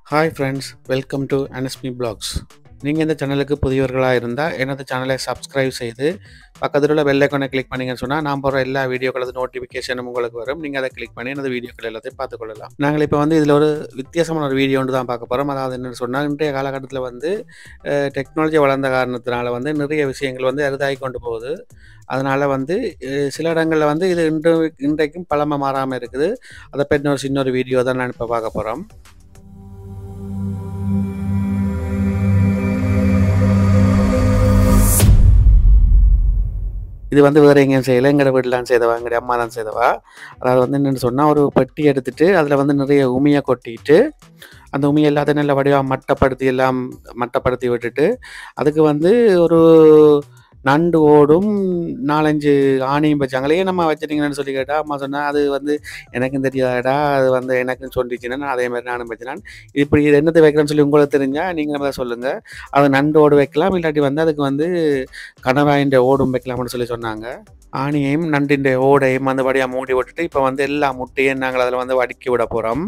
hi friends welcome to Anasmi blogs நீங்கள் இந்த சேனலுக்கு புதியவர்களாக இருந்தால் எனது சேனலை சப்ஸ்கிரைப் செய்து பக்கத்தில் உள்ள பெல் ஐக்கானை கிளிக் பண்ணீங்கன்னு சொன்னால் நான் போகிற எல்லா வீடியோக்களது நோட்டிஃபிகேஷனும் உங்களுக்கு வரும் நீங்கள் அதை கிளிக் பண்ணி எனது வீடியோக்கள் எல்லாத்தையும் பார்த்துக்கொள்ளலாம் நாங்கள் இப்போ வந்து இதில் ஒரு வித்தியாசமான ஒரு வீடியோ ஒன்று தான் பார்க்க போகிறோம் அதாவது என்னென்னு சொன்னால் இன்றைய காலகட்டத்தில் வந்து டெக்னாலஜி வளர்ந்த காரணத்தினால வந்து நிறைய விஷயங்கள் வந்து அரிதாகி கொண்டு போகுது அதனால் வந்து அஹ், சில இடங்களில் வந்து இது இன்று இன்றைக்கும் பழமை மாறாமல் இருக்குது அதை பற்றி ஒரு சின்ன ஒரு வீடியோ தான் நான் இப்போ பார்க்க போகிறோம் இது வந்து வேறு எங்கேயும் செய்யலை எங்கள் வீட்டிலாம் செய்தவா எங்களுடைய அம்மா தான் செய்தவா அதாவது வந்து என்னென்னு சொன்னால் ஒரு பெட்டி எடுத்துட்டு அதில் வந்து நிறைய உமியை கொட்டிட்டு அந்த உமியை எல்லாத்தையும் நல்ல வடிவாக மட்டப்படுத்தி எல்லாம் மட்டப்படுத்தி விட்டுட்டு அதுக்கு வந்து ஒரு நண்டு ஓடும் நாலஞ்சு ஆணியும் வச்சாங்களே நம்ம வச்சிட்டீங்கன்னு சொல்லி கேட்டால் அம்மா சொன்னா அது வந்து எனக்கும் தெரியாதடா அது வந்து எனக்கும் சொல்லிச்சுன்னா நான் அதே மாதிரி நானும் வச்சினான் இப்படி இது என்னத்தை வைக்கிறேன்னு சொல்லி உங்களுக்கு தெரிஞ்சால் நீங்கள் நம்ம சொல்லுங்கள் அது நண்டு ஓடு வைக்கலாம் இல்லாட்டி வந்து அதுக்கு வந்து கணவாயின் ஓடும் வைக்கலாம்னு சொல்லி சொன்னாங்க ஆணியையும் நண்டின் ஓடையும் அந்த வழியாக மூடி விட்டுட்டு இப்போ வந்து எல்லா முட்டையும் நாங்கள் அதில் வந்து வடிக்கி விட போகிறோம்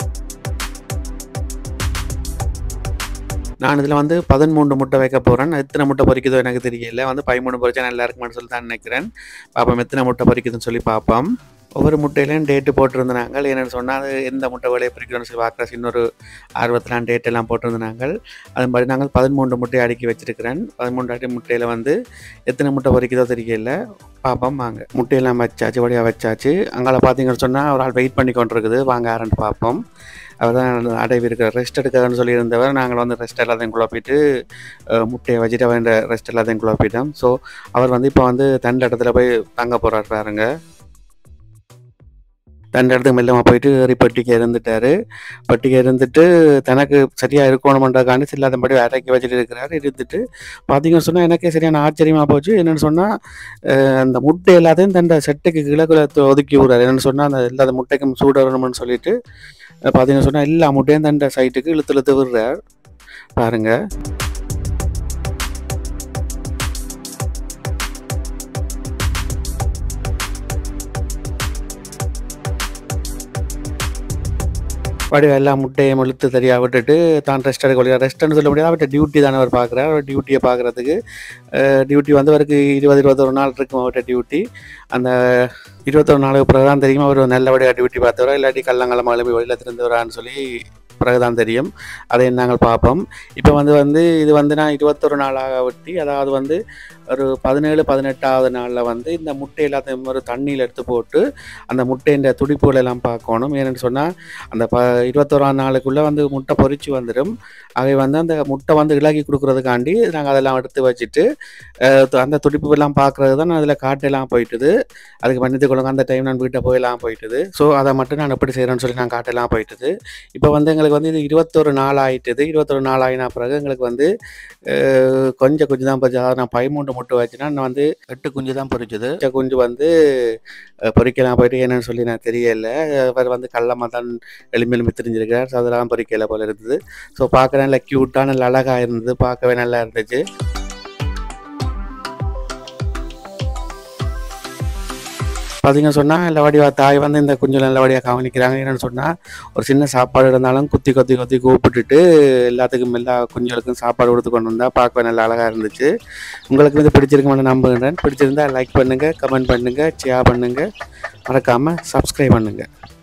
நான் இதில் வந்து பதிமூன்று முட்டை வைக்க போகிறேன் எத்தனை முட்டை பொரிக்குதோ எனக்கு தெரியல வந்து பதிமூணு பொரிச்சா நல்லா இருக்குமான்னு சொல்லி தான் நினைக்கிறேன் பார்ப்போம் எத்தனை முட்டை பொரிக்குதுன்னு சொல்லி பார்ப்போம் ஒவ்வொரு முட்டையிலையும் டேட்டு போட்டிருந்தாங்க என்னென்னு சொன்னால் அது எந்த முட்டை விலையை பிரிக்கிறோன்னு சொல்லி பார்க்குற இன்னொரு ஆர்வத்திலாம் டேட் எல்லாம் போட்டிருந்தாங்க அது நாங்கள் பதிமூன்று முட்டையை அடுக்கி வச்சிருக்கிறேன் பதிமூன்று அடி முட்டையில் வந்து எத்தனை முட்டை பொரிக்குதோ தெரியல பார்ப்போம் வாங்க முட்டையெல்லாம் வச்சாச்சு வழியாக வச்சாச்சு அங்கால பார்த்தீங்கன்னு சொன்னால் ஒரு ஆள் வெயிட் பண்ணி கொண்டு இருக்குது வாங்க ஆரண்டு பார்ப்போம் அவர் தான் அடைவி இருக்கிற ரெஸ்ட் எடுக்கிறன்னு சொல்லியிருந்தவர் நாங்கள் வந்து ரெஸ்ட் எல்லாத்தையும் குழப்பிட்டு அஹ், முட்டையை வச்சுட்டு அவர் ரெஸ்ட் எல்லாத்தையும் குழப்பிட்டோம் ஸோ அவர் வந்து இப்போ வந்து தண்ட இடத்துல போய் தங்க போகிறார் பாருங்க தண்ட இடத்துக்கு மெல்லமாக போயிட்டு ஏறி பட்டிக்கு இருந்துட்டாரு பட்டிக்கு இருந்துட்டு தனக்கு சரியாக இருக்கணுமன்றக்காண்டி இல்லாதபடி இறக்கி வச்சுட்டு இருக்கிறாரு இருந்துட்டு பார்த்தீங்கன்னு சொன்னால் எனக்கே சரியான ஆச்சரியமாக போச்சு என்னென்னு சொன்னால் அந்த முட்டை எல்லாத்தையும் தண்ட செட்டுக்கு கிழக்குல ஒதுக்கி விடுறாரு என்னென்னு சொன்னால் அந்த எல்லா முட்டைக்கும் சூடு வரணும்னு சொல்லிட்டு அஹ் பார்த்தீங்கன்னு சொன்னால் எல்லா முட்டையும் தண்ட சைட்டுக்கு இழுத்து இழுத்து விடுறார் பாருங்க வடிவ எல்லா முட்டையும் இழுத்து தெரியா விட்டுட்டு தான் ரெஸ்ட் எடுக்க முடியாது ரெஸ்ட்னு சொல்ல முடியாது அவர்கிட்ட டியூட்டி தானே அவர் பார்க்குறாரு அவர் டியூட்டியை பார்க்குறதுக்கு டியூட்டி வந்து அவருக்கு இருபது இருபத்தொரு நாள் இருக்கும் அவர்கிட்ட டியூட்டி அந்த இருபத்தொரு நாளுக்கு பிறகு தான் தெரியும் அவர் நல்லபடியாக டியூட்டி பார்த்தவரா இல்லாட்டி கல்லங்கலம் எழுப்பி வெளியில் திருந்தவரான்னு சொல்லி பிறகுதான் தெரியும் அதை நாங்கள் பார்ப்போம் இப்போ வந்து வந்து இது வந்து நான் இருபத்தொரு நாளாக ஒட்டி அதாவது வந்து ஒரு பதினேழு பதினெட்டாவது நாளில் வந்து இந்த முட்டை எல்லாத்தையும் ஒரு தண்ணியில் எடுத்து போட்டு அந்த முட்டையின் துடிப்புகள் எல்லாம் பார்க்கணும் ஏன்னு சொன்னால் அந்த ப இருபத்தோராம் நாளுக்குள்ளே வந்து முட்டை பொரிச்சு வந்துடும் அதை வந்து அந்த முட்டை வந்து இலகி கொடுக்குறதுக்காண்டி நாங்கள் அதெல்லாம் எடுத்து வச்சுட்டு அஹ், அந்த துடிப்பு எல்லாம் பார்க்குறது தான் அதில் காட்டெல்லாம் போயிட்டுது அதுக்கு மன்னித்து கொள்ளுங்க அந்த டைம் நான் வீட்டை போயெல்லாம் போயிட்டுது ஸோ அதை மட்டும் நான் எப்படி செய்கிறேன்னு சொல்லி நான் காட்டெல்லாம் போயிட்டுது இப்போ வந்து எங்களுக்கு வந்து இது இருபத்தொரு நாள் ஆயிட்டுது இருபத்தொரு நாள் ஆகினா பிறகு எங்களுக்கு வந்து அஹ், கொஞ்சம் குஞ்சு தான் பொரிச்சு அதாவது நான் பதிமூன்று முட்டை வச்சுன்னா நான் வந்து எட்டு குஞ்சு தான் பொரிச்சுது மிச்ச குஞ்சு வந்து அஹ், பொரிக்கலாம் போயிட்டு என்னன்னு சொல்லி நான் தெரியல அவர் வந்து கள்ளமாக தான் எலும்பி எலும்பி தெரிஞ்சிருக்கார் ஸோ அதெல்லாம் பொரிக்கல போல இருந்தது ஸோ பார்க்க நல்ல க்யூட்டாக நல்ல அழகாக இருந்தது பார்க்கவே நல்லா இருந்துச்சு பார்த்தீங்க சொன்னால் நல்லபடியாக தாய் வந்து இந்த குஞ்சு நல்லபடியாக கவனிக்கிறாங்க என்னன்னு சொன்னால் ஒரு சின்ன சாப்பாடு இருந்தாலும் குத்தி கொத்தி கொத்தி கூப்பிட்டுட்டு எல்லாத்துக்கும் எல்லா குஞ்சுகளுக்கும் சாப்பாடு கொடுத்து கொண்டு வந்தால் பார்க்கவே நல்லா அழகாக இருந்துச்சு உங்களுக்கு இது பிடிச்சிருக்குமென்னு நம்புகிறேன் பிடிச்சிருந்தா லைக் பண்ணுங்கள் கமெண்ட் பண்ணுங்கள் ஷேர் பண்ணுங்கள் மறக்காமல் சப்ஸ்கிரைப் பண்ணுங்கள்